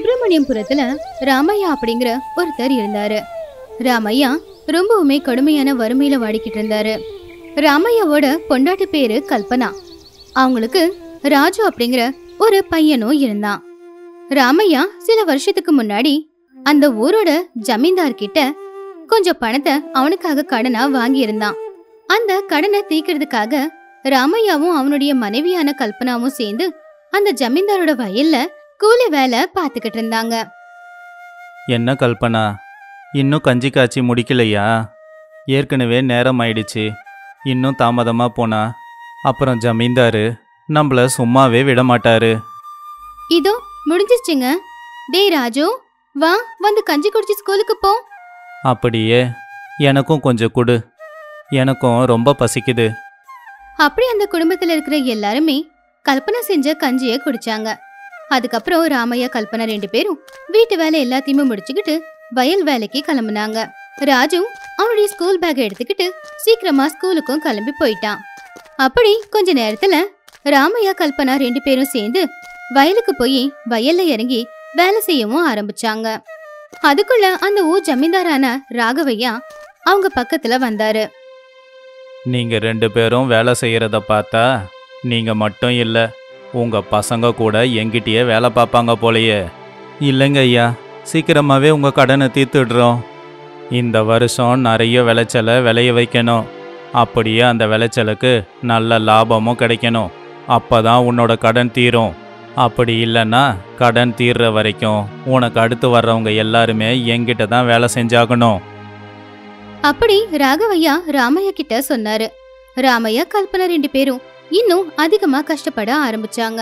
சுப்பிரமணியபுரத்துல ராமையா அப்படிங்கிற ஒருத்தர் இருந்தாரு ராமையா ரொம்பவுமே கடுமையான வறுமையில வாடிக்கிட்டு இருந்தாரு ராமையாவோட பொண்டாட்டி பேரு கல்பனா அவங்களுக்கு ராஜு அப்படிங்கிற ஒரு பையனும் இருந்தான் ராமையா சில வருஷத்துக்கு முன்னாடி அந்த ஊரோட ஜமீன்தார் கிட்ட கொஞ்சம் பணத்தை அவனுக்காக கடனா வாங்கியிருந்தான் அந்த கடனை தீக்கிறதுக்காக ராமையாவும் அவனுடைய மனைவியான கல்பனாவும் சேர்ந்து அந்த ஜமீன்தாரோட வயல்ல கூலி வேலை பார்த்துக்கிட்டு இருந்தாங்க என்ன கல்பனா இன்னும் கஞ்சி காய்ச்சி முடிக்கலையா ஏற்கனவே நேரம் ஆயிடுச்சு இன்னும் தாமதமா போனா அப்புறம் ஜமீன்தாரு நம்மள சும்மாவே விட மாட்டாரு இதோ முடிஞ்சிருச்சுங்க டேய் ராஜு வா வந்து கஞ்சி குடிச்சு ஸ்கூலுக்கு போ அப்படியே எனக்கும் கொஞ்சம் கொடு எனக்கும் ரொம்ப பசிக்குது அப்படி அந்த குடும்பத்துல இருக்கிற எல்லாருமே கல்பனா செஞ்ச கஞ்சியை குடிச்சாங்க அதுக்கப்புறம் ராமையா கல்பனா ரெண்டு பேரும் வீட்டு வேலை எல்லாத்தையுமே முடிச்சுக்கிட்டு வயல் வேலைக்கு கிளம்புனாங்க ராஜு அவனுடைய ஸ்கூல் பேக் எடுத்துக்கிட்டு சீக்கிரமா ஸ்கூலுக்கும் கிளம்பி போயிட்டான் அப்படி கொஞ்ச நேரத்துல ராமையா கல்பனா ரெண்டு பேரும் சேர்ந்து வயலுக்கு போய் வயல்ல இறங்கி வேலை செய்யவும் ஆரம்பிச்சாங்க அதுக்குள்ள அந்த ஊர் ஜமீன்தாரான ராகவையா அவங்க பக்கத்துல வந்தாரு நீங்க ரெண்டு பேரும் வேலை செய்யறத பார்த்தா நீங்க மட்டும் இல்ல உங்க பசங்க கூட எங்கிட்டயே வேலை பார்ப்பாங்க போலயே இல்லைங்க ஐயா சீக்கிரமாவே உங்க கடனை தீர்த்துடுறோம் இந்த வருஷம் நிறைய விளைச்சலை விளைய வைக்கணும் அப்படியே அந்த விளைச்சலுக்கு நல்ல லாபமும் கிடைக்கணும் அப்பதான் உன்னோட கடன் தீரும் அப்படி இல்லைன்னா கடன் தீர்ற வரைக்கும் உனக்கு அடுத்து வர்றவங்க எல்லாருமே என்கிட்ட தான் வேலை செஞ்சாகணும் அப்படி ராகவையா ராமையா கிட்ட சொன்னாரு ராமையா கல்பனா ரெண்டு பேரும் இன்னும் அதிகமா கஷ்டப்பட ஆரம்பிச்சாங்க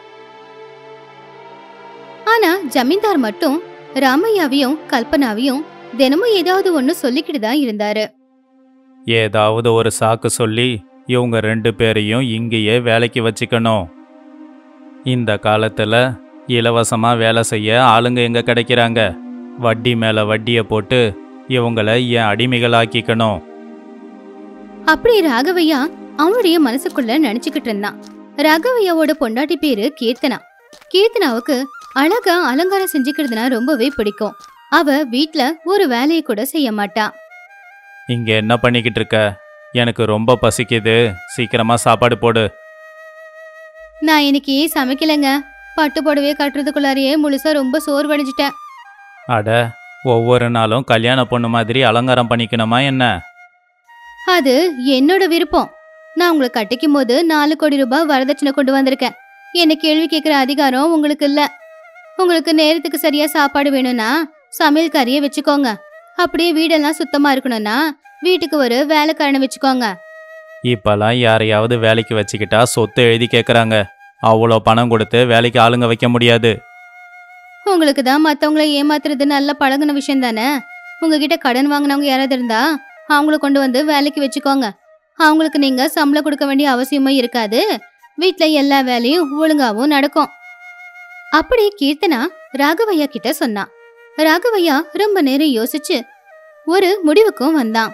ஆனா ஜமீன்தார் மட்டும் ராமையாவையும் கல்பனாவையும் தினமும் ஏதாவது ஒண்ணு சொல்லிக்கிட்டு தான் இருந்தாரு ஏதாவது ஒரு சாக்கு சொல்லி இவங்க ரெண்டு பேரையும் இங்கேயே வேலைக்கு வச்சுக்கணும் இந்த காலத்துல இலவசமா வேலை செய்ய ஆளுங்க எங்க கிடைக்கிறாங்க வட்டி மேல வட்டியை போட்டு இவங்கள என் அடிமைகளாக்கிக்கணும் அப்படி ராகவையா அவனுடைய மனசுக்குள்ள நினைச்சுக்கிட்டு இருந்தான் ராகவையாவோட பொண்டாட்டி பேரு கீர்த்தனா கீர்த்தனாவுக்கு அழகா அலங்காரம் செஞ்சுக்கிறதுனா ரொம்பவே பிடிக்கும் அவ வீட்ல ஒரு வேலையை கூட செய்ய மாட்டா இங்க என்ன பண்ணிக்கிட்டு இருக்க எனக்கு ரொம்ப பசிக்குது சீக்கிரமா சாப்பாடு போடு நான் இன்னைக்கு சமைக்கலைங்க பட்டு புடவைய கட்டுறதுக்குள்ளாரையே முழுசா ரொம்ப சோர்வடைஞ்சிட்டேன் அட ஒவ்வொரு நாளும் கல்யாண பொண்ணு மாதிரி அலங்காரம் பண்ணிக்கணுமா என்ன அது என்னோட விருப்பம் நான் உங்களை கட்டிக்கும் போது நாலு கோடி ரூபாய் வரதட்சணை கொண்டு வந்திருக்கேன் என்ன கேள்வி கேட்கிற அதிகாரம் உங்களுக்கு இல்ல உங்களுக்கு நேரத்துக்கு சரியா சாப்பாடு வேணும்னா சமையல்காரியை வச்சுக்கோங்க அப்படியே வீடெல்லாம் சுத்தமா இருக்கணும்னா வீட்டுக்கு ஒரு வேலைக்காரனை வச்சுக்கோங்க இப்பெல்லாம் யாரையாவது வேலைக்கு வச்சுக்கிட்டா சொத்து எழுதி கேட்குறாங்க அவ்வளோ பணம் கொடுத்து வேலைக்கு ஆளுங்க வைக்க முடியாது உங்களுக்கு தான் மத்தவங்கள ஏமாத்துறது நல்ல பழகுன விஷயம் தானே உங்ககிட்ட கடன் வாங்கினவங்க யாராவது இருந்தா அவங்கள கொண்டு வந்து வேலைக்கு வச்சுக்கோங்க அவங்களுக்கு நீங்க சம்பளம் கொடுக்க வேண்டிய அவசியமும் இருக்காது வீட்ல எல்லா வேலையும் ஒழுங்காவும் நடக்கும் அப்படி கீர்த்தனா ராகவையா கிட்ட சொன்னா ராகவையா ரொம்ப நேரம் யோசிச்சு ஒரு முடிவுக்கும் வந்தான்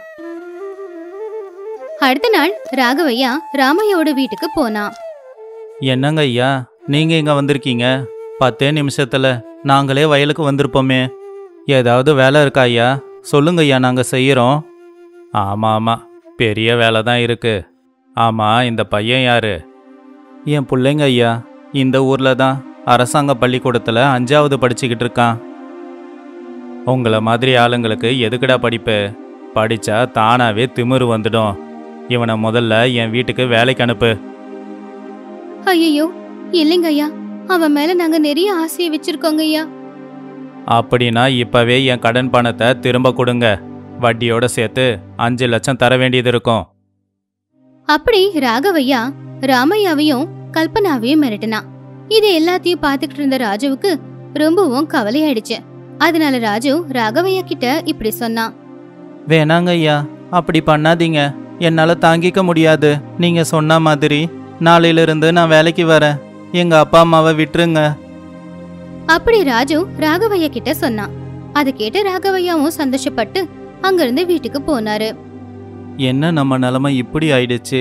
அடுத்த நாள் ராகவையா ராமையாவோட வீட்டுக்கு போனான் என்னங்க ஐயா நீங்கள் இங்கே வந்திருக்கீங்க பத்தே நிமிஷத்தில் நாங்களே வயலுக்கு வந்திருப்போமே ஏதாவது வேலை இருக்கா ஐயா சொல்லுங்க ஐயா நாங்கள் செய்கிறோம் ஆமாம் ஆமாம் பெரிய வேலை தான் இருக்கு ஆமாம் இந்த பையன் யாரு என் பிள்ளைங்க ஐயா இந்த ஊரில் தான் அரசாங்க பள்ளிக்கூடத்தில் அஞ்சாவது படிச்சுக்கிட்டு இருக்கான் உங்களை மாதிரி ஆளுங்களுக்கு எதுக்குடா படிப்பு படித்தா தானாகவே திமிரு வந்துடும் இவனை முதல்ல என் வீட்டுக்கு வேலைக்கு அனுப்பு ஐயோ இல்லைங்க ஐயா அவன் மேல நாங்க நிறைய ஆசையை வச்சிருக்கோங்க ஐயா அப்படின்னா இப்பவே என் கடன் பணத்தை திரும்ப கொடுங்க வட்டியோட சேர்த்து அஞ்சு லட்சம் தர வேண்டியது இருக்கும் அப்படி ராகவையா ராமையாவையும் கல்பனாவையும் மிரட்டினான் இது எல்லாத்தையும் பார்த்துக்கிட்டு இருந்த ராஜுவுக்கு ரொம்பவும் கவலையாயிடுச்சு அதனால ராஜு ராகவையா கிட்ட இப்படி சொன்னான் வேணாங்க ஐயா அப்படி பண்ணாதீங்க என்னால் தாங்கிக்க முடியாது நீங்க சொன்ன மாதிரி நாளையிலிருந்து நான் வேலைக்கு வரேன் எங்க அப்பா அம்மாவை விட்டுருங்க அப்படி ராஜு ராகவையா கிட்ட சொன்னான் அதை கேட்டு ராகவையாவும் சந்தோஷப்பட்டு அங்கிருந்து வீட்டுக்கு போனாரு என்ன நம்ம நிலமை இப்படி ஆயிடுச்சு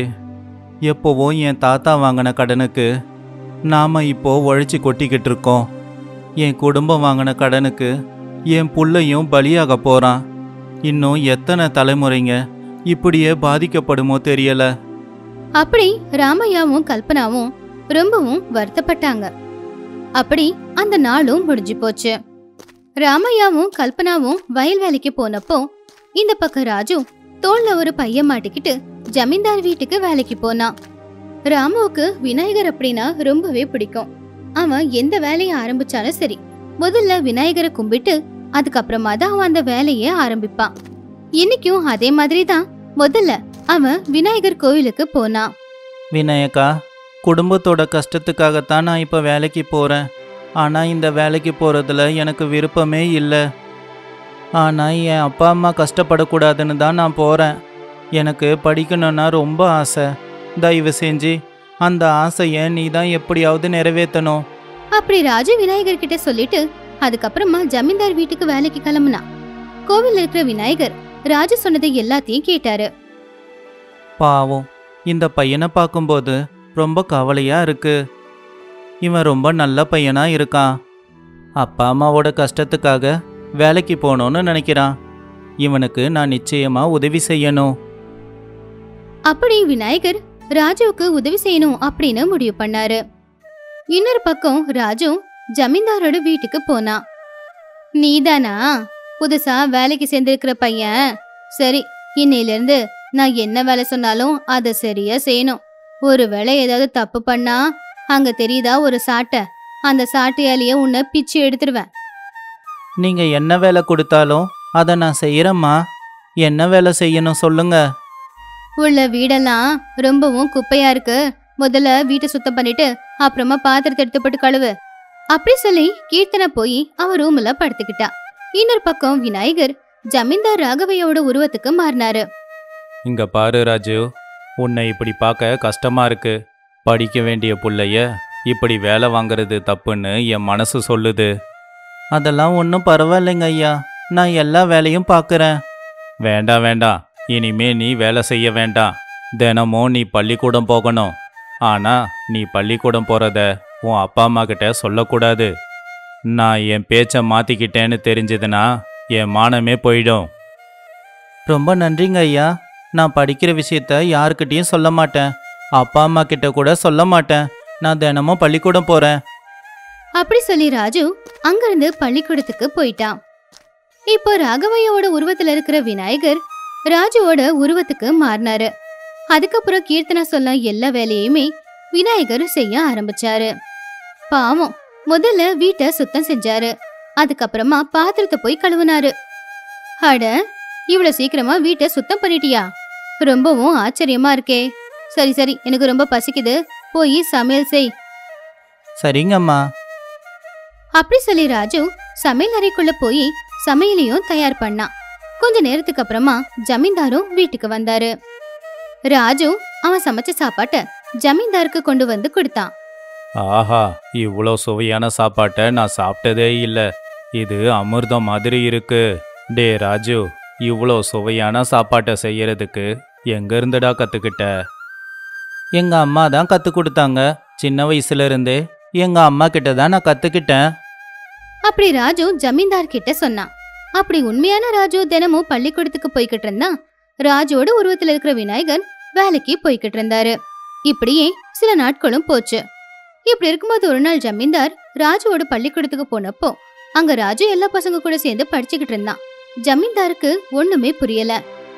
எப்போவும் என் தாத்தா வாங்கின கடனுக்கு நாம இப்போ உழைச்சி கொட்டிக்கிட்டு இருக்கோம் என் குடும்பம் வாங்கின கடனுக்கு என் புள்ளையும் பலியாக போறான் இன்னும் எத்தனை தலைமுறைங்க இப்படியே பாதிக்கப்படுமோ தெரியல அப்படி ராமையாவும் கல்பனாவும் ரொம்பவும் வருத்தப்பட்டாங்க அப்படி அந்த நாளும் முடிஞ்சு போச்சு ராமையாவும் கல்பனாவும் வயல் வேலைக்கு போனப்போ இந்த பக்கம் ராஜு தோல்ல ஒரு பையன் மாட்டிக்கிட்டு ஜமீன்தார் வீட்டுக்கு வேலைக்கு போனான் ராமுவுக்கு விநாயகர் அப்படின்னா ரொம்பவே பிடிக்கும் அவன் எந்த வேலையை ஆரம்பிச்சாலும் சரி முதல்ல விநாயகரை கும்பிட்டு அதுக்கப்புறமா தான் அவன் அந்த வேலையை ஆரம்பிப்பான் இன்னைக்கும் அதே மாதிரி தான் முதல்ல அவன் விநாயகர் கோவிலுக்கு போனான் விநாயகா குடும்பத்தோட கஷ்டத்துக்காகத்தான் நான் இப்போ வேலைக்கு போகிறேன் ஆனால் இந்த வேலைக்கு போகிறதுல எனக்கு விருப்பமே இல்லை ஆனால் என் அப்பா அம்மா கஷ்டப்படக்கூடாதுன்னு தான் நான் போகிறேன் எனக்கு படிக்கணும்னா ரொம்ப ஆசை தயவு செஞ்சு அந்த ஆசையை நீ தான் எப்படியாவது நிறைவேற்றணும் அப்படி ராஜு விநாயகர் கிட்ட சொல்லிட்டு அதுக்கப்புறமா ஜமீன்தார் வீட்டுக்கு வேலைக்கு கிளம்புனான் கோவில்ல இருக்கிற விநாயகர் ராஜு சொன்னதை எல்லாத்தையும் கேட்டாரு பாவம் இந்த பையனை பார்க்கும்போது ரொம்ப கவலையாக இருக்கு இவன் ரொம்ப நல்ல பையனா இருக்கான் அப்பா அம்மாவோட கஷ்டத்துக்காக வேலைக்கு போகணும்னு நினைக்கிறான் இவனுக்கு நான் நிச்சயமா உதவி செய்யணும் அப்படி விநாயகர் ராஜுவுக்கு உதவி செய்யணும் அப்படின்னு முடிவு பண்ணாரு இன்னொரு பக்கம் ராஜு ஜமீன்தாரோட வீட்டுக்கு போனான் நீதானா புதுசா வேலைக்கு சேர்ந்திருக்கிற பையன் சரி இன்னையில இருந்து நான் என்ன வேலை சொன்னாலும் அதை சரியா செய்யணும் ஒருவேளை ஏதாவது தப்பு பண்ணா அங்க தெரியுதா ஒரு சாட்டை அந்த சாட்டையாலேயே உன்னை பிச்சு எடுத்துருவேன் நீங்க என்ன வேலை கொடுத்தாலும் அதை நான் செய்யறேம்மா என்ன வேலை செய்யணும் சொல்லுங்க உள்ள வீடெல்லாம் ரொம்பவும் குப்பையா இருக்கு முதல்ல வீட்டை சுத்தம் பண்ணிட்டு அப்புறமா பாத்திரத்தை எடுத்து போட்டு கழுவு அப்படி சொல்லி கீர்த்தனை போய் அவ ரூம்ல படுத்துக்கிட்டா இன்னொரு பக்கம் விநாயகர் ஜமீன்தார் ராகவையோட உருவத்துக்கு மாறினாரு இங்க பாரு ராஜு உன்னை இப்படி பார்க்க கஷ்டமா இருக்கு படிக்க வேண்டிய புள்ளைய இப்படி வேலை வாங்குறது தப்புன்னு என் மனசு சொல்லுது அதெல்லாம் ஒன்றும் பரவாயில்லைங்க ஐயா நான் எல்லா வேலையும் பார்க்குறேன் வேண்டாம் வேண்டாம் இனிமே நீ வேலை செய்ய வேண்டாம் தினமும் நீ பள்ளிக்கூடம் போகணும் ஆனா நீ பள்ளிக்கூடம் போறத உன் அப்பா அம்மா கிட்ட சொல்லக்கூடாது நான் என் பேச்சை மாத்திக்கிட்டேன்னு தெரிஞ்சதுன்னா என் மானமே போயிடும் ரொம்ப நன்றிங்க ஐயா நான் படிக்கிற விஷயத்த யாருக்கிட்டயும் சொல்ல மாட்டேன் அப்பா அம்மா கிட்ட கூட சொல்ல மாட்டேன் நான் தினமும் பள்ளிக்கூடம் போறேன் அப்படி சொல்லி ராஜு அங்கிருந்து பள்ளிக்கூடத்துக்கு போயிட்டான் இப்போ ராகவையோட உருவத்துல இருக்கிற விநாயகர் ராஜுவோட உருவத்துக்கு மாறினாரு அதுக்கப்புறம் கீர்த்தனா சொன்ன எல்லா வேலையுமே விநாயகர் செய்ய ஆரம்பிச்சாரு பாவம் முதல்ல வீட்டை சுத்தம் செஞ்சாரு அதுக்கப்புறமா பாத்திரத்தை போய் கழுவுனாரு அட இவ்வளவு சீக்கிரமா வீட்டை சுத்தம் பண்ணிட்டியா ரொம்பவும் ஆச்சரியமா இருக்கே சரி சரி எனக்கு ரொம்ப பசிக்குது போய் சமையல் செய் சரிங்கம்மா அப்படி சொல்லி ராஜு சமையல் அறைக்குள்ள போய் சமையலையும் தயார் பண்ணான் கொஞ்ச நேரத்துக்கு அப்புறமா ஜமீன்தாரும் வீட்டுக்கு வந்தாரு ராஜு அவன் சமைச்ச சாப்பாட்ட ஜமீன்தாருக்கு கொண்டு வந்து கொடுத்தான் ஆஹா இவ்வளோ சுவையான சாப்பாட்டை நான் சாப்பிட்டதே இல்லை இது அமிர்தம் மாதிரி இருக்கு டே ராஜு இவ்வளோ சுவையான சாப்பாட்டை செய்யறதுக்கு எங்க இருந்துடா கத்துக்கிட்ட எங்க அம்மா தான் கத்து கொடுத்தாங்க சின்ன வயசுல இருந்தே எங்க அம்மா கிட்ட தான் நான் கத்துக்கிட்டேன் அப்படி ராஜு ஜமீன்தார் கிட்ட சொன்னான் அப்படி உண்மையான ராஜு தினமும் பள்ளிக்கூடத்துக்கு போய்கிட்டு இருந்தான் ராஜுவோட உருவத்துல இருக்கிற விநாயகர் வேலைக்கு போய்கிட்டு இருந்தாரு இப்படியே சில நாட்களும் போச்சு இப்படி இருக்கும்போது ஒரு நாள் ஜமீன்தார் ராஜுவோட பள்ளிக்கூடத்துக்கு போனப்போ அங்க ராஜு எல்லா பசங்க கூட சேர்ந்து படிச்சுக்கிட்டு இருந்தான் ஜமீன்தாருக்கு ஒண்ணுமே புரியல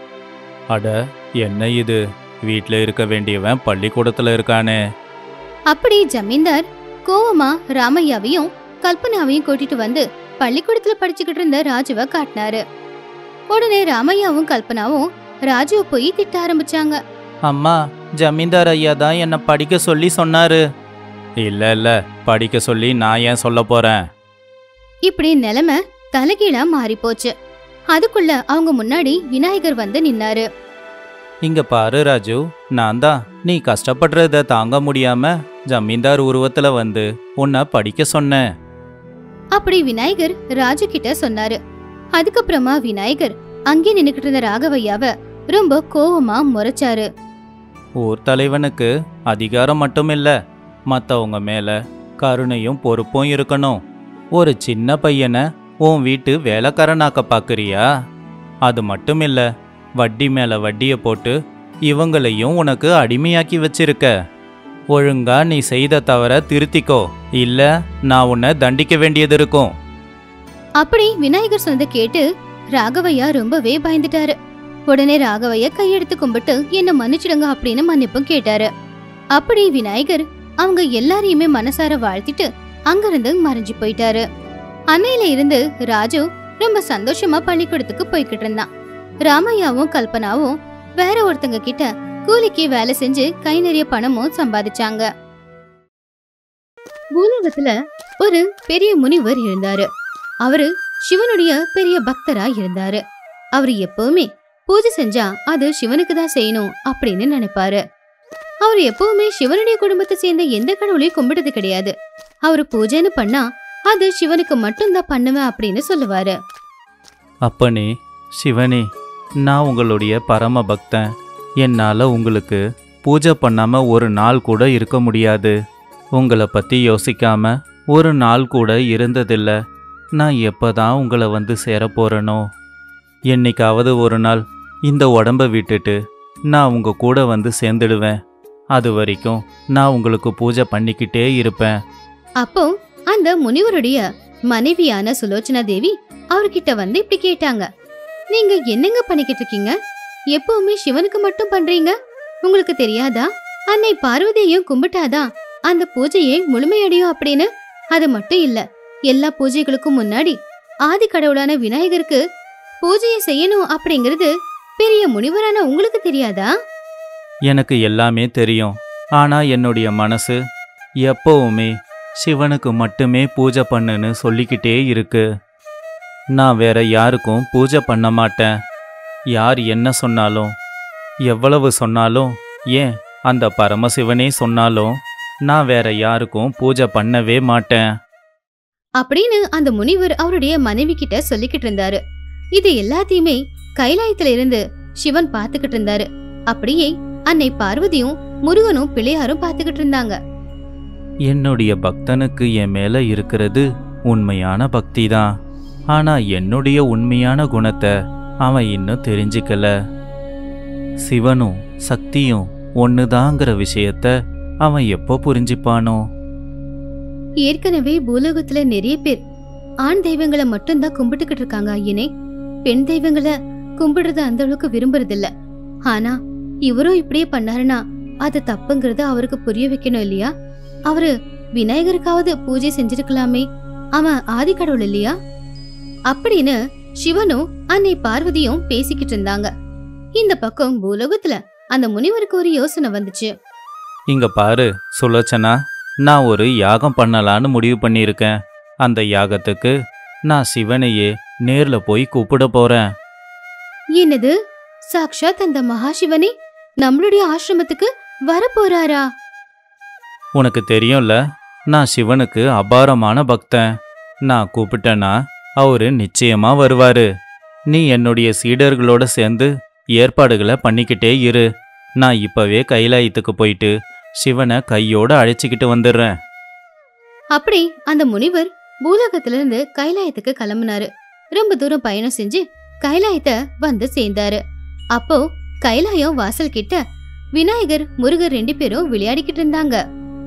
அட என்ன இது வீட்ல இருக்க வேண்டியவன் பள்ளிக்கூடத்துல இருக்கானே அப்படி ஜமீன்தார் கோவமா ராமையாவையும் கல்பனாவையும் கூட்டிட்டு வந்து பள்ளிக்கூடத்துல படிச்சுக்கிட்டு இருந்த ராஜுவை காட்டினாரு உடனே ராமையாவும் கல்பனாவும் ராஜுவை போய் திட்ட ஆரம்பிச்சாங்க அம்மா ஜமீன்தார் ஐயா தான் என்னை படிக்க சொல்லி சொன்னாரு இல்ல இல்ல படிக்க சொல்லி நான் ஏன் சொல்ல போறேன் இப்படி நிலைமை தலைகீழா மாறி போச்சு அதுக்குள்ள அவங்க முன்னாடி விநாயகர் வந்து நின்னாரு இங்க பாரு ராஜு நான் தான் நீ கஷ்டப்படுறத தாங்க முடியாம ஜமீன்தார் உருவத்துல வந்து உன்னை படிக்க சொன்னேன் அப்படி விநாயகர் ராஜு கிட்ட சொன்னாரு அதுக்கப்புறமா விநாயகர் அங்கே நின்னுக்கிட்டு இருந்த ராகவையாவ ரொம்ப கோவமா முறைச்சாரு ஊர் தலைவனுக்கு அதிகாரம் மட்டும் இல்ல மத்தவங்க மேல கருணையும் பொறுப்பும் இருக்கணும் ஒரு சின்ன பையனை உன் வீட்டு வேலைக்காரனாக்க பார்க்குறியா அது மட்டும் இல்ல வட்டி மேல வட்டியை போட்டு இவங்களையும் உனக்கு அடிமையாக்கி வச்சிருக்க ஒழுங்கா நீ செய்த தவற திருத்திக்கோ இல்ல நான் உன்னை தண்டிக்க வேண்டியது இருக்கும் அப்படி விநாயகர் சொன்னதை கேட்டு ராகவையா ரொம்பவே பயந்துட்டாரு உடனே ராகவையா கையெடுத்து கும்பிட்டு என்ன மன்னிச்சிடுங்க அப்படின்னு மன்னிப்பும் கேட்டாரு அப்படி விநாயகர் அவங்க எல்லாரையுமே மனசார வாழ்த்திட்டு அங்கிருந்து மறைஞ்சு போயிட்டாரு அன்னையில இருந்து ராஜு ரொம்ப சந்தோஷமா பள்ளிக்கூடத்துக்கு போய்கிட்டு இருந்தான் ராமையாவும் கல்பனாவும் வேற ஒருத்தங்க கிட்ட கூலிக்கு வேலை செஞ்சு கை நிறைய பணமும் சம்பாதிச்சாங்க பூலோகத்துல ஒரு பெரிய முனிவர் இருந்தாரு அவரு சிவனுடைய பெரிய பக்தரா இருந்தாரு அவர் எப்பவுமே பூஜை செஞ்சா அது சிவனுக்கு தான் செய்யணும் அப்படின்னு நினைப்பாரு அவர் எப்பவுமே சிவனுடைய குடும்பத்தை சேர்ந்த எந்த கடவுளையும் கும்பிட்டது கிடையாது அவர் பூஜைன்னு பண்ணா அது சிவனுக்கு மட்டும்தான் பண்ணுவேன் அப்படின்னு சொல்லுவாரு அப்பனே சிவனே நான் உங்களுடைய பரம பக்தன் என்னால் உங்களுக்கு பூஜை பண்ணாம ஒரு நாள் கூட இருக்க முடியாது உங்களை பற்றி யோசிக்காம ஒரு நாள் கூட இருந்ததில்ல நான் எப்பதான் உங்களை வந்து சேர போறேனோ என்னைக்காவது ஒரு நாள் இந்த உடம்ப விட்டுட்டு நான் உங்க கூட வந்து சேர்ந்துடுவேன் அது வரைக்கும் நான் உங்களுக்கு பூஜை பண்ணிக்கிட்டே இருப்பேன் அப்போ அந்த முனிவருடைய மனைவியான சுலோச்சனா தேவி அவர்கிட்ட வந்து இப்படி கேட்டாங்க நீங்க என்னங்க பண்ணிக்கிட்டு இருக்கீங்க எப்பவுமே சிவனுக்கு மட்டும் பண்றீங்க உங்களுக்கு தெரியாதா அன்னை பார்வதியையும் கும்பிட்டாதான் அந்த பூஜையை முழுமையடையும் அப்படின்னு அது மட்டும் இல்ல எல்லா பூஜைகளுக்கும் முன்னாடி ஆதி கடவுளான விநாயகருக்கு பூஜையை செய்யணும் அப்படிங்கிறது பெரிய முனிவரான உங்களுக்கு தெரியாதா எனக்கு எல்லாமே தெரியும் ஆனா என்னுடைய மனசு எப்பவுமே சிவனுக்கு மட்டுமே பூஜை பண்ணுன்னு சொல்லிக்கிட்டே இருக்கு நான் வேற யாருக்கும் பூஜை பண்ண மாட்டேன் யார் என்ன சொன்னாலும் எவ்வளவு சொன்னாலும் ஏன் அந்த பரமசிவனே சொன்னாலும் நான் வேற யாருக்கும் பூஜை பண்ணவே மாட்டேன் அப்படின்னு அந்த முனிவர் அவருடைய மனைவி கிட்ட சொல்லிக்கிட்டு இருந்தாரு இது எல்லாத்தையுமே கைலாயத்துல இருந்து சிவன் பாத்துக்கிட்டு இருந்தாரு அப்படியே அன்னை பார்வதியும் முருகனும் பிள்ளையாரும் பாத்துக்கிட்டு இருந்தாங்க என்னுடைய பக்தனுக்கு என் மேல இருக்கிறது உண்மையான பக்தி தான் ஆனா என்னுடைய உண்மையான குணத்தை அவன் இன்னும் தெரிஞ்சுக்கல சிவனும் சக்தியும் ஒண்ணுதாங்கிற விஷயத்த அவன் எப்போ புரிஞ்சுப்பானோ ஏற்கனவே பூலோகத்துல நிறைய பேர் ஆண் தெய்வங்களை மட்டும்தான் கும்பிட்டுக்கிட்டு இருக்காங்க ஐயனே பெண் தெய்வங்களை கும்பிடுறது அந்த அளவுக்கு விரும்புறதில்ல ஆனா இவரும் இப்படியே பண்ணாருன்னா அது தப்புங்கிறத அவருக்கு புரிய வைக்கணும் இல்லையா அவரு விநாயகருக்காவது பூஜை செஞ்சிருக்கலாமே அவன் ஆதிக்கடவுள் இல்லையா அப்படின்னு சிவனும் அன்னை பார்வதியும் பேசிக்கிட்டு இருந்தாங்க இந்த பக்கம் பூலோகத்துல அந்த முனிவருக்கு ஒரு யோசனை வந்துச்சு இங்க பாரு சுலோச்சனா நான் ஒரு யாகம் பண்ணலான்னு முடிவு பண்ணியிருக்கேன் அந்த யாகத்துக்கு நான் சிவனையே நேர்ல போய் கூப்பிட போறேன் என்னது சாக்ஷாத் அந்த மகாசிவனே நம்மளுடைய ஆசிரமத்துக்கு வரப்போறாரா உனக்கு தெரியும்ல நான் சிவனுக்கு அபாரமான பக்தன் நான் கூப்பிட்டேன்னா அவரு நிச்சயமா வருவாரு நீ என்னுடைய சீடர்களோட சேர்ந்து ஏற்பாடுகளை பண்ணிக்கிட்டே இரு நான் இப்பவே கைலாயத்துக்கு போயிட்டு சிவனை கையோட அழைச்சிக்கிட்டு வந்துடுறேன் அப்படி அந்த முனிவர் பூலோகத்துல இருந்து கைலாயத்துக்கு கிளம்புனாரு ரொம்ப தூரம் பயணம் செஞ்சு கைலாயத்தை வந்து சேர்ந்தாரு அப்போ கைலாயம் வாசல் கிட்ட விநாயகர் முருகர் ரெண்டு பேரும் விளையாடிக்கிட்டு இருந்தாங்க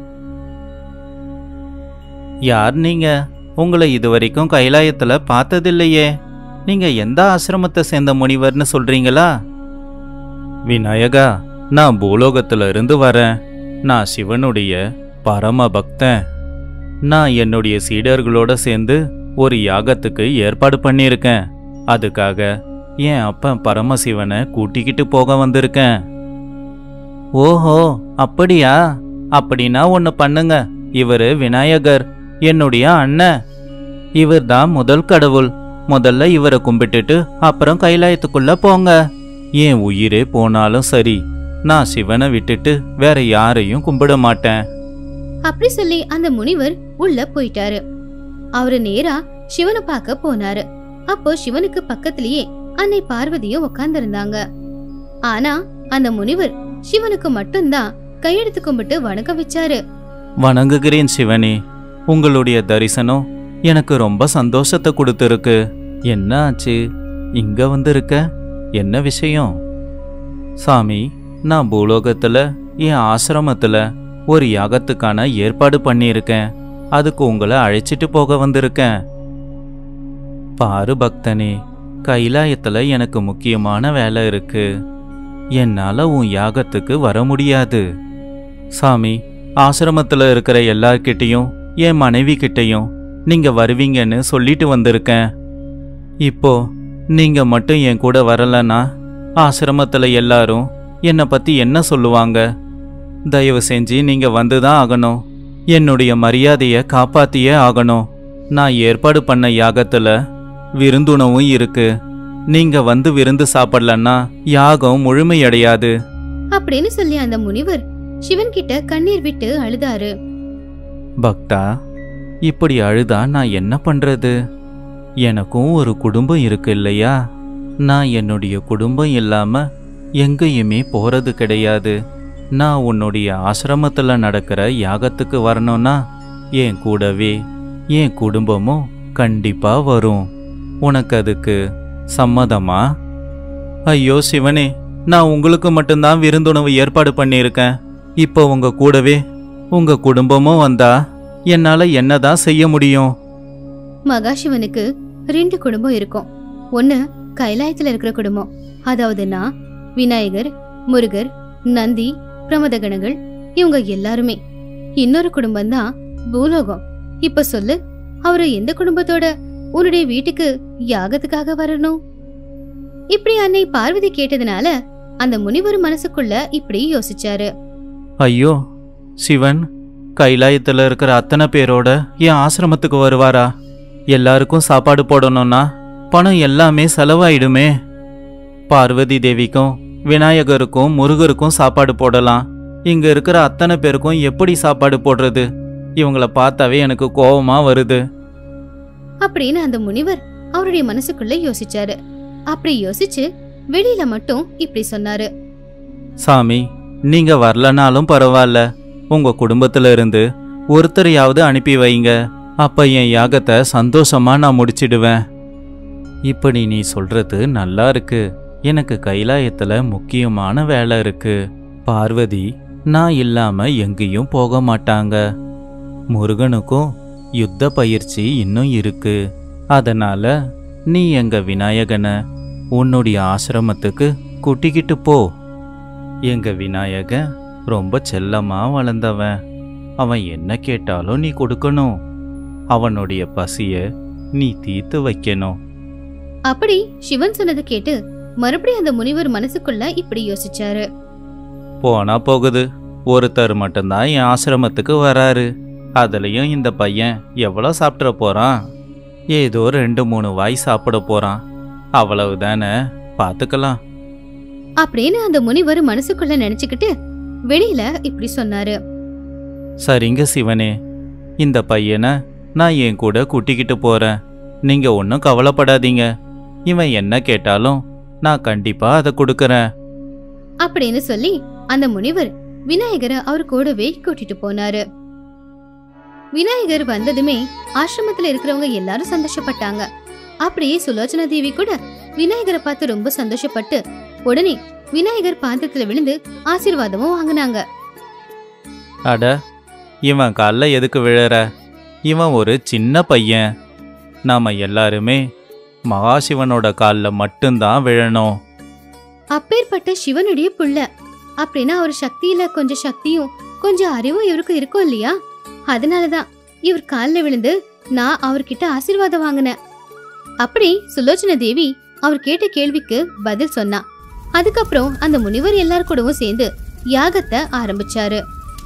யார் நீங்க உங்களை இதுவரைக்கும் கைலாயத்துல பார்த்ததில்லையே நீங்க எந்த ஆசிரமத்தை சேர்ந்த முனிவர்னு சொல்றீங்களா விநாயகா நான் பூலோகத்துல இருந்து வரேன் நான் சிவனுடைய பரம பக்தன் நான் என்னுடைய சீடர்களோட சேர்ந்து ஒரு யாகத்துக்கு ஏற்பாடு பண்ணியிருக்கேன் அதுக்காக என் அப்பன் பரமசிவனை கூட்டிக்கிட்டு போக வந்திருக்கேன் ஓஹோ அப்படியா அப்படின்னா ஒன்று பண்ணுங்க இவரு விநாயகர் என்னுடைய அண்ணன் இவர்தான் முதல் கடவுள் முதல்ல இவரை கும்பிட்டுட்டு அப்புறம் கைலாயத்துக்குள்ள போங்க என் உயிரே போனாலும் சரி நான் சிவனை விட்டுட்டு வேற யாரையும் கும்பிட மாட்டேன் அப்படி சொல்லி அந்த முனிவர் உள்ள போயிட்டாரு அவரு நேரா சிவனை பார்க்க போனாரு அப்போ சிவனுக்கு பக்கத்திலேயே அன்னை பார்வதியும் உட்கார்ந்திருந்தாங்க ஆனா அந்த முனிவர் சிவனுக்கு மட்டும்தான் கையெடுத்து கும்பிட்டு வணக்கம் வச்சாரு வணங்குகிறேன் சிவனே உங்களுடைய தரிசனம் எனக்கு ரொம்ப சந்தோஷத்தை கொடுத்துருக்கு என்ன ஆச்சு இங்க வந்திருக்க என்ன விஷயம் சாமி நான் பூலோகத்துல என் ஆசிரமத்துல ஒரு யாகத்துக்கான ஏற்பாடு பண்ணியிருக்கேன் அதுக்கு உங்களை அழைச்சிட்டு போக வந்திருக்கேன் பாரு பக்தனே கைலாயத்துல எனக்கு முக்கியமான வேலை இருக்கு என்னால உன் யாகத்துக்கு வர முடியாது சாமி ஆசிரமத்துல இருக்கிற எல்லார்கிட்டயும் என் மனைவி கிட்டயும் நீங்க வருவீங்கன்னு சொல்லிட்டு வந்திருக்கேன் இப்போ நீங்க மட்டும் என் கூட வரலன்னா ஆசிரமத்துல எல்லாரும் என்னை பத்தி என்ன சொல்லுவாங்க தயவு செஞ்சு நீங்க வந்துதான் ஆகணும் என்னுடைய மரியாதையை காப்பாத்தியே ஆகணும் நான் ஏற்பாடு பண்ண யாகத்துல விருந்துணவும் இருக்கு நீங்க வந்து விருந்து சாப்பிடலன்னா யாகம் முழுமையடையாது அப்படின்னு சொல்லி அந்த முனிவர் சிவன் கிட்ட கண்ணீர் விட்டு அழுதாரு பக்தா இப்படி அழுதா நான் என்ன பண்றது எனக்கும் ஒரு குடும்பம் இருக்கு இல்லையா நான் என்னுடைய குடும்பம் இல்லாம எங்கேயுமே போறது கிடையாது நான் உன்னுடைய ஆசிரமத்துல நடக்கிற யாகத்துக்கு வரணும்னா என் கூடவே என் குடும்பமும் கண்டிப்பா வரும் உனக்கு அதுக்கு சம்மதமா ஐயோ சிவனே நான் உங்களுக்கு மட்டும்தான் விருந்துணவு ஏற்பாடு பண்ணியிருக்கேன் இப்போ உங்க கூடவே உங்க குடும்பமும் வந்தா என்னால என்னதான் செய்ய முடியும் மகாசிவனுக்கு ரெண்டு குடும்பம் இருக்கும் ஒன்னு கைலாயத்துல இருக்கிற குடும்பம் அதாவது நான் விநாயகர் முருகர் நந்தி பிரமதகணங்கள் இவங்க எல்லாருமே இன்னொரு குடும்பம் தான் பூலோகம் இப்ப சொல்லு அவரு எந்த குடும்பத்தோட உன்னுடைய வீட்டுக்கு யாகத்துக்காக வரணும் இப்படி அன்னை பார்வதி கேட்டதுனால அந்த முனிவர் மனசுக்குள்ள இப்படி யோசிச்சாரு ஐயோ சிவன் கைலாயத்துல இருக்கிற அத்தனை பேரோட என் ஆசிரமத்துக்கு வருவாரா எல்லாருக்கும் சாப்பாடு போடணும்னா பணம் எல்லாமே செலவாயிடுமே பார்வதி தேவிக்கும் விநாயகருக்கும் முருகருக்கும் சாப்பாடு போடலாம் இங்க இருக்கிற அத்தனை பேருக்கும் எப்படி சாப்பாடு போடுறது இவங்கள பார்த்தாவே எனக்கு கோவமா வருது அப்படின்னு அந்த முனிவர் அவருடைய மனசுக்குள்ள யோசிச்சாரு அப்படி யோசிச்சு வெளியில மட்டும் இப்படி சொன்னாரு சாமி நீங்க வரலனாலும் பரவாயில்ல உங்க குடும்பத்துல இருந்து ஒருத்தரையாவது அனுப்பி வைங்க அப்ப என் யாகத்தை சந்தோஷமா நான் முடிச்சிடுவேன் இப்படி நீ சொல்றது நல்லா இருக்கு எனக்கு கைலாயத்துல முக்கியமான வேலை இருக்கு பார்வதி நான் இல்லாம எங்கேயும் போக மாட்டாங்க முருகனுக்கும் யுத்த பயிற்சி இன்னும் இருக்கு அதனால நீ எங்க விநாயகனை உன்னுடைய ஆசிரமத்துக்கு கூட்டிக்கிட்டு போ எங்க விநாயகன் ரொம்ப செல்லமா வளர்ந்தவன் அவன் என்ன கேட்டாலும் நீ கொடுக்கணும் அவனுடைய பசிய நீ தீர்த்து வைக்கணும் அப்படி சிவன் சொன்னதை கேட்டு மறுபடியும் அந்த முனிவர் மனசுக்குள்ள இப்படி யோசிச்சாரு போனா போகுது ஒருத்தர் மட்டும்தான் என் ஆசிரமத்துக்கு வராரு அதுலயும் இந்த பையன் எவ்வளோ சாப்பிட்ற போறான் ஏதோ ரெண்டு மூணு வாய் சாப்பிட போறான் அவ்வளவுதானே பார்த்துக்கலாம் அப்படின்னு அந்த முனிவர் மனசுக்குள்ள நினைச்சுக்கிட்டு வெளியில இப்படி சொன்னாரு சரிங்க சிவனே இந்த பையனை நான் என் கூட கூட்டிக்கிட்டு போறேன் நீங்க ஒன்றும் கவலைப்படாதீங்க இவன் என்ன கேட்டாலும் நான் கண்டிப்பா அதை கொடுக்கறேன் அப்படின்னு சொல்லி அந்த முனிவர் விநாயகரை அவர் கூடவே கூட்டிட்டு போனாரு விநாயகர் வந்ததுமே ஆசிரமத்துல இருக்கிறவங்க எல்லாரும் சந்தோஷப்பட்டாங்க அப்படியே சுலோச்சனா தேவி கூட விநாயகரை பார்த்து ரொம்ப சந்தோஷப்பட்டு உடனே விநாயகர் பாத்திரத்துல விழுந்து ஆசீர்வாதமும் வாங்கினாங்க அட இவன் காலில் எதுக்கு விழற இவன் ஒரு சின்ன பையன் நாம எல்லாருமே மகாசிவனோட காலில் மட்டும்தான் விழணும் அப்பேற்பட்ட சிவனுடைய புள்ள அப்படின்னா அவர் சக்தியில கொஞ்சம் சக்தியும் கொஞ்சம் அறிவும் இவருக்கு இருக்கும் இல்லையா அதனாலதான் இவர் காலில் விழுந்து நான் அவர்கிட்ட ஆசீர்வாதம் வாங்கினேன் அப்படி சுலோச்சன தேவி அவர் கேட்ட கேள்விக்கு பதில் சொன்னா அதுக்கப்புறம் அந்த முனிவர் எல்லார் கூடவும் சேர்ந்து யாகத்தை ஆரம்பிச்சாரு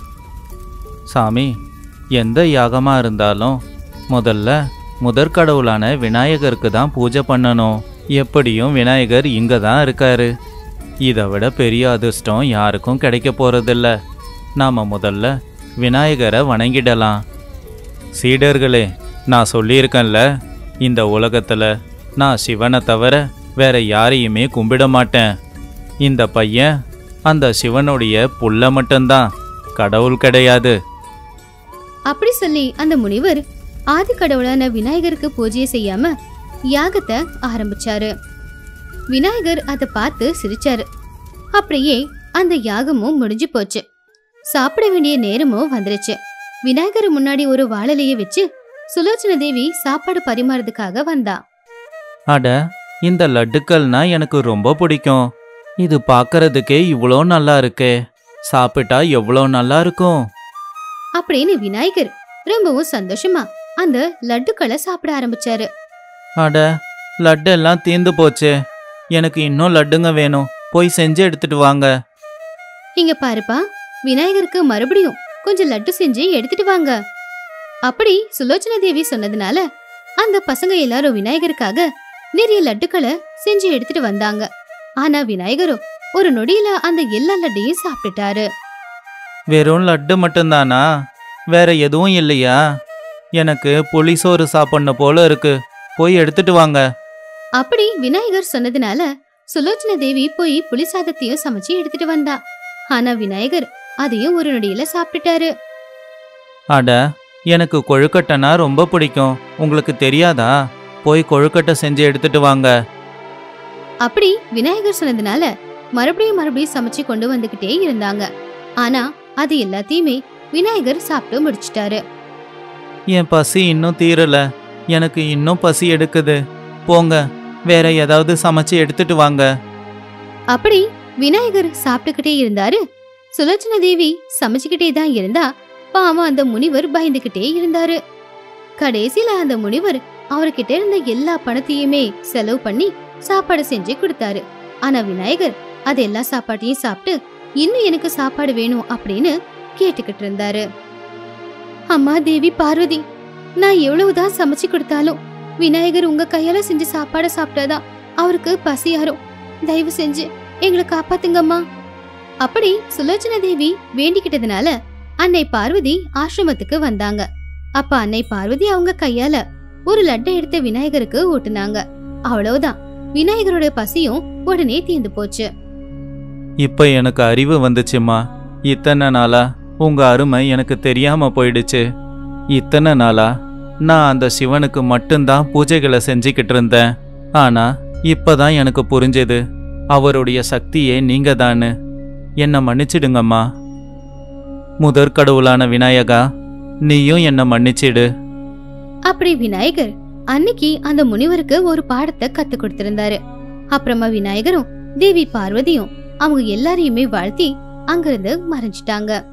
சாமி எந்த யாகமா இருந்தாலும் முதல்ல முதற்கடவுளான விநாயகருக்கு தான் பூஜை பண்ணணும் எப்படியும் விநாயகர் இங்க தான் இருக்காரு இதை விட பெரிய அதிர்ஷ்டம் யாருக்கும் கிடைக்க போறதில்ல நாம முதல்ல விநாயகரை வணங்கிடலாம் சீடர்களே நான் சொல்லியிருக்கேன்ல இந்த உலகத்துல நான் சிவனை தவிர வேற யாரையுமே கும்பிட மாட்டேன் இந்த பையன் அந்த சிவனுடைய புள்ள மட்டும்தான் கடவுள் கிடையாது அப்படி சொல்லி அந்த முனிவர் ஆதி கடவுளான விநாயகருக்கு பூஜையை செய்யாம யாகத்தை ஆரம்பிச்சாரு விநாயகர் அதை பார்த்து சிரிச்சாரு அப்படியே அந்த யாகமும் முடிஞ்சு போச்சு சாப்பிட வேண்டிய நேரமும் வந்துருச்சு விநாயகர் முன்னாடி ஒரு வாழலைய வச்சு சுலோச்சன தேவி சாப்பாடு பரிமாறதுக்காக வந்தா அட இந்த லட்டுக்கள்னா எனக்கு ரொம்ப பிடிக்கும் இது பார்க்கறதுக்கே இவ்வளோ நல்லா இருக்கே சாப்பிட்டா எவ்வளோ நல்லா இருக்கும் அப்படின்னு விநாயகர் ரொம்பவும் சந்தோஷமா அந்த லட்டுக்களை சாப்பிட ஆரம்பிச்சாரு அட லட்டெல்லாம் தீந்து போச்சே எனக்கு இன்னும் லட்டுங்க வேணும் போய் செஞ்சு எடுத்துட்டு வாங்க இங்க பாருப்பா விநாயகருக்கு மறுபடியும் கொஞ்சம் லட்டு செஞ்சு எடுத்துட்டு வாங்க அப்படி சுலோச்சன தேவி சொன்னதுனால அந்த பசங்க எல்லாரும் விநாயகருக்காக நிறைய லட்டுக்களை செஞ்சு எடுத்துட்டு வந்தாங்க ஆனா விநாயகரோ ஒரு நொடியில அந்த எல்லா லட்டையும் சாப்பிட்டுட்டாரு வெறும் லட்டு மட்டும்தானா வேற எதுவும் இல்லையா எனக்கு புளிசோறு சாப்பிடணும் போல இருக்கு போய் எடுத்துட்டு வாங்க அப்படி விநாயகர் சொன்னதுனால சுலோச்சன தேவி போய் புளி சாதத்தையும் சமைச்சு எடுத்துட்டு வந்தா ஆனா விநாயகர் அதையும் ஒரு நொடியில சாப்பிட்டுட்டாரு அட எனக்கு கொழுக்கட்டைனா ரொம்ப பிடிக்கும் உங்களுக்கு தெரியாதா போய் கொழுக்கட்டை செஞ்சு எடுத்துட்டு வாங்க அப்படி விநாயகர் சொன்னதுனால மறுபடியும் மறுபடியும் சமைச்சு கொண்டு வந்துகிட்டே இருந்தாங்க ஆனா அது எல்லாத்தையுமே விநாயகர் சாப்பிட்டு முடிச்சிட்டாரு என் பசி இன்னும் தீரல எனக்கு இன்னும் பசி எடுக்குது போங்க வேற ஏதாவது சமைச்சு எடுத்துட்டு வாங்க அப்படி விநாயகர் சாப்பிட்டுக்கிட்டே இருந்தாரு சுலோச்சன தேவி சமைச்சுக்கிட்டே தான் இருந்தா பாவம் அந்த முனிவர் பயந்துகிட்டே இருந்தாரு கடைசியில அந்த முனிவர் அவர்கிட்ட இருந்த எல்லா பணத்தையுமே செலவு பண்ணி சாப்பாடு செஞ்சு கொடுத்தாரு ஆனா விநாயகர் அது எல்லா சாப்பாட்டையும் சாப்பிட்டு இன்னும் எனக்கு சாப்பாடு வேணும் அப்படின்னு கேட்டுக்கிட்டு இருந்தாரு அம்மா தேவி பார்வதி நான் எவ்வளவுதான் சமைச்சு கொடுத்தாலும் விநாயகர் உங்க கையால செஞ்ச சாப்பாடை சாப்பிட்டாதான் அவருக்கு பசியாரும் தயவு செஞ்சு எங்களை காப்பாத்துங்கம்மா அப்படி சுலோச்சன தேவி வேண்டிக்கிட்டதுனால அன்னை பார்வதி ஆசிரமத்துக்கு வந்தாங்க அப்ப அன்னை பார்வதி அவங்க கையால ஒரு லட்டை எடுத்து விநாயகருக்கு ஊட்டுனாங்க அவ்வளவுதான் விநாயகரோட பசியும் உடனே தீர்ந்து போச்சு இப்ப எனக்கு அறிவு வந்துச்சுமா இத்தனை நாளா உங்க அருமை எனக்கு தெரியாம போயிடுச்சு இத்தனை நாளா நான் அந்த சிவனுக்கு மட்டும்தான் பூஜைகளை செஞ்சுக்கிட்டு இருந்தேன் ஆனா இப்பதான் எனக்கு புரிஞ்சது அவருடைய சக்தியே நீங்க தானு என்னை மன்னிச்சிடுங்கம்மா முதற் கடவுளான விநாயகா நீயும் என்னை மன்னிச்சிடு அப்படி விநாயகர் அன்னைக்கு அந்த முனிவருக்கு ஒரு பாடத்தை கத்து கொடுத்திருந்தாரு அப்புறமா விநாயகரும் தேவி பார்வதியும் அவங்க எல்லாரையுமே வாழ்த்தி அங்கிருந்து மறைஞ்சிட்டாங்க